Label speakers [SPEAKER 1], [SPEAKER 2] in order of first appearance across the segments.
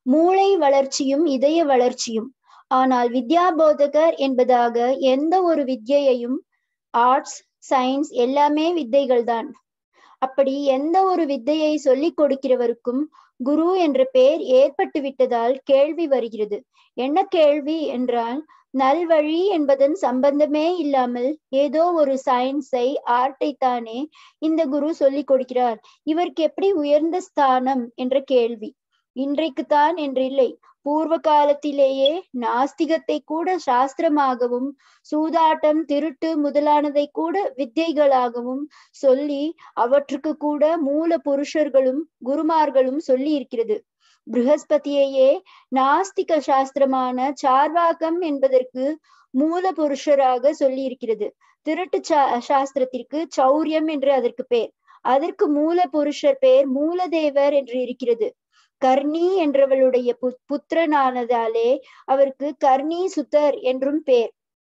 [SPEAKER 1] மூளை வளர்ச்சியும் இதய வளர்ச்சியும் ஆனால் வித்யாபோதகர் என்பதாக எந்த ஒரு வித்யையையும் ஆர்ட்ஸ் சயின்ஸ் எல்லாமே வித்தைகள் தான் அப்படி எந்த ஒரு வித்தையை சொல்லிக் கொடுக்கிறவருக்கும் குரு என்ற பெயர் ஏற்பட்டு விட்டதால் கேள்வி வருகிறது என்ன கேள்வி என்றால் நல்வழி என்பதன் சம்பந்தமே இல்லாமல் ஏதோ ஒரு சயின்ஸை ஆர்ட்டை தானே இந்த குரு சொல்லிக் கொடுக்கிறார் இவருக்கு எப்படி உயர்ந்த ஸ்தானம் என்ற கேள்வி இன்றைக்குத்தான் என்றில்லை பூர்வ காலத்திலேயே நாஸ்திகத்தை கூட சாஸ்திரமாகவும் சூதாட்டம் திருட்டு முதலானதை கூட வித்தைகளாகவும் சொல்லி அவற்றுக்கு கூட மூல புருஷர்களும் குருமார்களும் சொல்லி இருக்கிறது ப்ரஹஸ்பதியையே நாஸ்திக சாஸ்திரமான சார்வாகம் என்பதற்கு மூல புருஷராக சொல்லி இருக்கிறது திருட்டு சா சாஸ்திரத்திற்கு சௌரியம் என்று அதற்கு பேர் அதற்கு மூல புருஷர் பேர் மூலதேவர் என்று இருக்கிறது கர்ணி என்றவளுடைய பு புத்திரனானதாலே அவருக்கு கர்ணி சுத்தர் என்றும் பேர்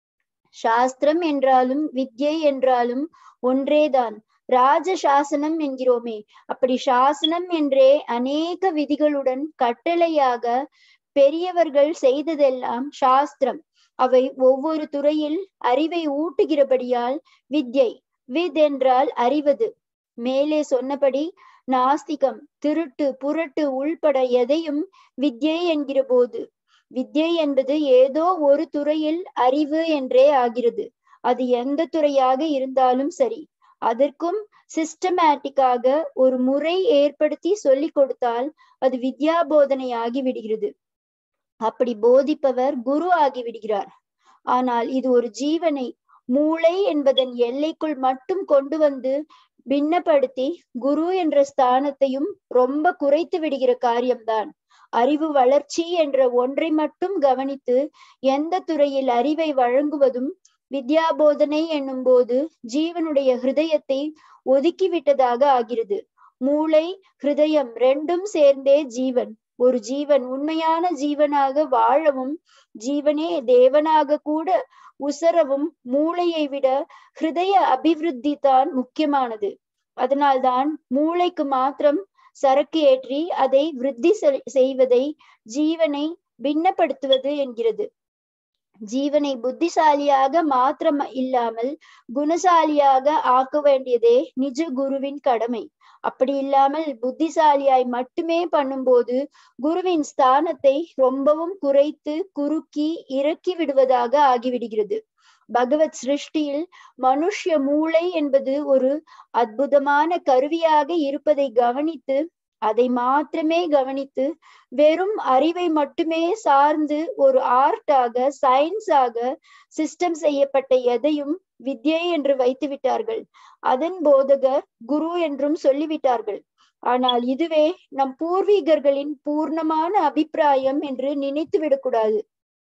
[SPEAKER 1] சாஸ்திரம் என்றாலும் வித்யை என்றாலும் ஒன்றேதான் ராஜ சாசனம் என்கிறோமே அப்படி சாசனம் என்றே அநேக விதிகளுடன் கட்டளையாக பெரியவர்கள் செய்ததெல்லாம் சாஸ்திரம் அவை ஒவ்வொரு துறையில் அறிவை ஊட்டுகிறபடியால் வித்யை வித் என்றால் அறிவது மேலே சொன்னபடி நாஸ்திகம் திருட்டு புரட்டு உள்பட எதையும் வித்யை என்கிற போது வித்யை என்பது ஏதோ ஒரு துறையில் அறிவு என்றே ஆகிறது அது எந்த துறையாக இருந்தாலும் சரி அதற்கும் சிஸ்டமேட்டிக்காக ஒரு முறை ஏற்படுத்தி சொல்லிக் கொடுத்தால் அது வித்யா போதனை ஆகி விடுகிறது அப்படி போதிப்பவர் குரு ஆகி விடுகிறார் ஆனால் இது ஒரு ஜீவனை மூளை என்பதன் எல்லைக்குள் மட்டும் கொண்டு வந்து பின்னப்படுத்தி குரு என்ற ஸ்தானத்தையும் ரொம்ப குறைத்து விடுகிற காரியம்தான் அறிவு வளர்ச்சி என்ற ஒன்றை மட்டும் கவனித்து எந்த துறையில் அறிவை வழங்குவதும் வித்யாபோதனை என்னும் போது ஜீவனுடைய ஹிருதயத்தை ஒதுக்கிவிட்டதாக ஆகிறது மூளை ஹிருதயம் ரெண்டும் சேர்ந்தே ஜீவன் ஒரு ஜீவன் உண்மையான ஜீவனாக வாழவும் ஜீவனே தேவனாக கூட உசரவும் மூளையை விட ஹிருதய அபிவிருத்தி தான் முக்கியமானது அதனால்தான் மூளைக்கு மாத்திரம் சரக்கு ஏற்றி அதை விருத்தி செய்வதை ஜீவனை பின்னப்படுத்துவது என்கிறது ஜீவனை புத்திசாலியாக மாத்திரம் இல்லாமல் குணசாலியாக ஆக்க வேண்டியதே நிஜ குருவின் கடமை அப்படி இல்லாமல் புத்திசாலியாய் மட்டுமே பண்ணும்போது குருவின் ஸ்தானத்தை ரொம்பவும் குறைத்து குறுக்கி இறக்கி விடுவதாக ஆகிவிடுகிறது பகவத் சிருஷ்டியில் மனுஷ்ய மூளை என்பது ஒரு அற்புதமான கருவியாக இருப்பதை கவனித்து அதை மாத்திரமே கவனித்து வெறும் அறிவை மட்டுமே சார்ந்து ஒரு ஆர்ட்டாக சயின்ஸாக சிஸ்டம் செய்யப்பட்ட எதையும் வித்யை என்று வைத்து விட்டார்கள் அதன் போதகர் குரு என்றும் சொல்லிவிட்டார்கள் ஆனால் இதுவே நம் பூர்வீகர்களின் பூர்ணமான அபிப்பிராயம் என்று நினைத்து விடக்கூடாது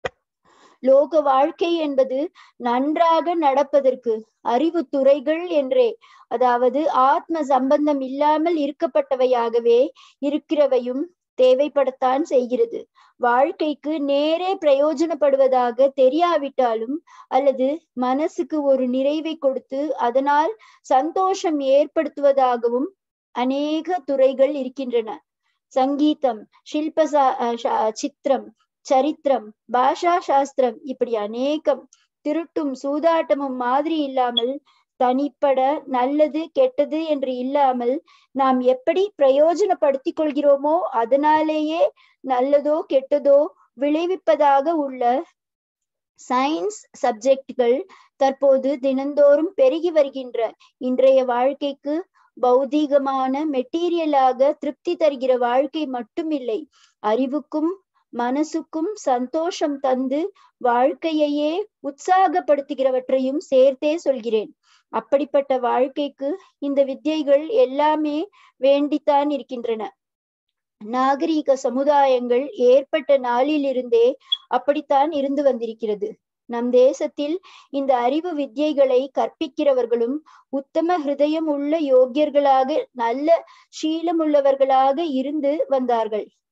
[SPEAKER 1] லோக வாழ்க்கை என்பது நன்றாக நடப்பதற்கு அறிவு துறைகள் என்றே அதாவது ஆத்ம சம்பந்தம் இல்லாமல் இருக்கப்பட்டவையாகவே இருக்கிறவையும் தேவைப்படத்தான் செய்கிறது வாழ்க்கைக்கு நேரே பிரயோஜனப்படுவதாக தெரியாவிட்டாலும் அல்லது மனசுக்கு ஒரு நிறைவை கொடுத்து அதனால் சந்தோஷம் ஏற்படுத்துவதாகவும் அநேக துறைகள் இருக்கின்றன சங்கீதம் சில்ப சித்திரம் சரித்திரம் பாஷா சாஸ்திரம் இப்படி அநேகம் திருட்டும் சூதாட்டமும் மாதிரி இல்லாமல் தனிப்பட நல்லது கெட்டது என்று இல்லாமல் நாம் எப்படி பிரயோஜனப்படுத்திக் கொள்கிறோமோ அதனாலேயே நல்லதோ கெட்டதோ விளைவிப்பதாக உள்ள சயின்ஸ் சப்ஜெக்டுகள் தற்போது தினந்தோறும் பெருகி வருகின்ற இன்றைய வாழ்க்கைக்கு பௌதீகமான மெட்டீரியலாக திருப்தி தருகிற வாழ்க்கை மட்டுமில்லை அறிவுக்கும் மனசுக்கும் சந்தோஷம் தந்து வாழ்க்கையையே உற்சாகப்படுத்துகிறவற்றையும் சேர்த்தே சொல்கிறேன் அப்படிப்பட்ட வாழ்க்கைக்கு இந்த வித்தியைகள் எல்லாமே வேண்டித்தான் இருக்கின்றன நாகரீக சமுதாயங்கள் ஏற்பட்ட நாளிலிருந்தே அப்படித்தான் இருந்து வந்திருக்கிறது நம் தேசத்தில் இந்த அறிவு வித்தியைகளை கற்பிக்கிறவர்களும் உத்தம ஹிருதயம் உள்ள யோக்கியர்களாக நல்ல சீலமுள்ளவர்களாக இருந்து வந்தார்கள்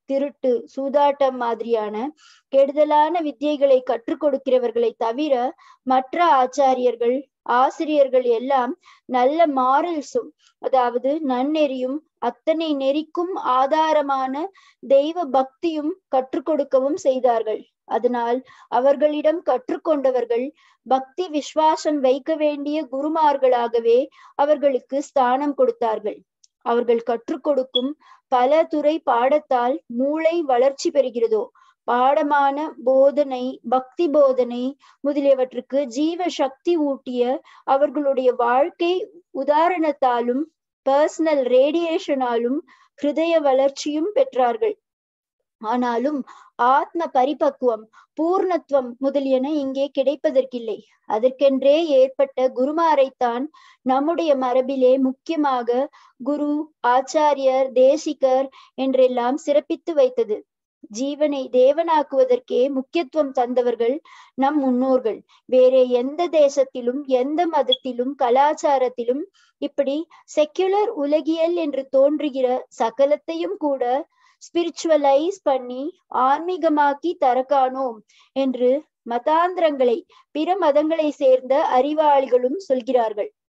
[SPEAKER 1] திருட்டு சூதாட்டம் மாதிரியான கெடுதலான வித்தியைகளை கற்றுக் கொடுக்கிறவர்களை தவிர மற்ற ஆச்சாரியர்கள் ஆசிரியர்கள் எல்லாம் நல்ல மாரல்ஸும் அதாவது நன்னெறியும் அத்தனை நெறிக்கும் ஆதாரமான தெய்வ பக்தியும் கற்றுக் கொடுக்கவும் செய்தார்கள் அதனால் அவர்களிடம் கற்றுக்கொண்டவர்கள் பக்தி விசுவாசம் வைக்க வேண்டிய குருமார்களாகவே அவர்களுக்கு ஸ்தானம் கொடுத்தார்கள் அவர்கள் கற்றுக் கொடுக்கும் பல துறை பாடத்தால் மூளை வளர்ச்சி பெறுகிறதோ பாடமான போதனை பக்தி போதனை முதலியவற்றுக்கு ஜீவ சக்தி ஊட்டிய அவர்களுடைய வாழ்க்கை உதாரணத்தாலும் பர்சனல் ரேடியேஷனாலும் ஹிருதய வளர்ச்சியும் பெற்றார்கள் ஆனாலும் ஆத்ம பரிபக்குவம் பூர்ணத்துவம் முதலியன இங்கே கிடைப்பதற்கில்லை அதற்கென்றே ஏற்பட்ட குருமாரைத்தான் நம்முடைய மரபிலே முக்கியமாக குரு ஆச்சாரியர் தேசிகர் என்றெல்லாம் சிறப்பித்து வைத்தது ஜீவனை தேவனாக்குவதற்கே முக்கியத்துவம் தந்தவர்கள் நம் முன்னோர்கள் வேற எந்த தேசத்திலும் எந்த மதத்திலும் கலாச்சாரத்திலும் இப்படி செக்குலர் உலகியல் என்று தோன்றுகிற சகலத்தையும் கூட ஸ்பிரிச்சுவலைஸ் பண்ணி ஆன்மீகமாக்கி தரக்கானோம் என்று மதாந்திரங்களை பிற மதங்களை சேர்ந்த அறிவாளிகளும் சொல்கிறார்கள்